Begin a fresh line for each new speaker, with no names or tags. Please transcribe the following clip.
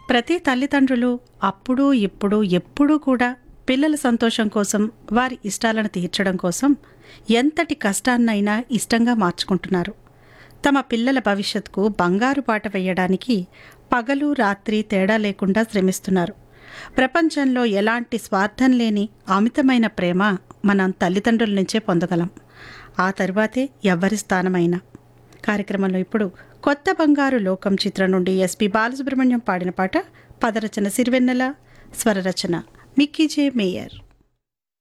ప్రతి తల్లిదండ్రులు అప్పుడు ఇప్పుడు ఎప్పుడూ కూడా పిల్లల సంతోషం కోసం వారి ఇష్టాలను తీర్చడం కోసం ఎంతటి కష్టాన్నైనా ఇష్టంగా మార్చుకుంటున్నారు తమ పిల్లల భవిష్యత్తుకు బంగారు బాట వేయడానికి పగలు రాత్రి తేడా లేకుండా శ్రమిస్తున్నారు ప్రపంచంలో ఎలాంటి స్వార్థం లేని అమితమైన ప్రేమ మనం తల్లిదండ్రుల నుంచే పొందగలం ఆ తర్వాతే ఎవ్వరి స్థానమైనా కార్యక్రమంలో ఇప్పుడు కొత్త బంగారు లోకం చిత్రం నుండి ఎస్పి బాలసుబ్రహ్మణ్యం పాడిన పాట పదరచన సిరివెన్నెల స్వరరచన మిక్కీ జే మేయర్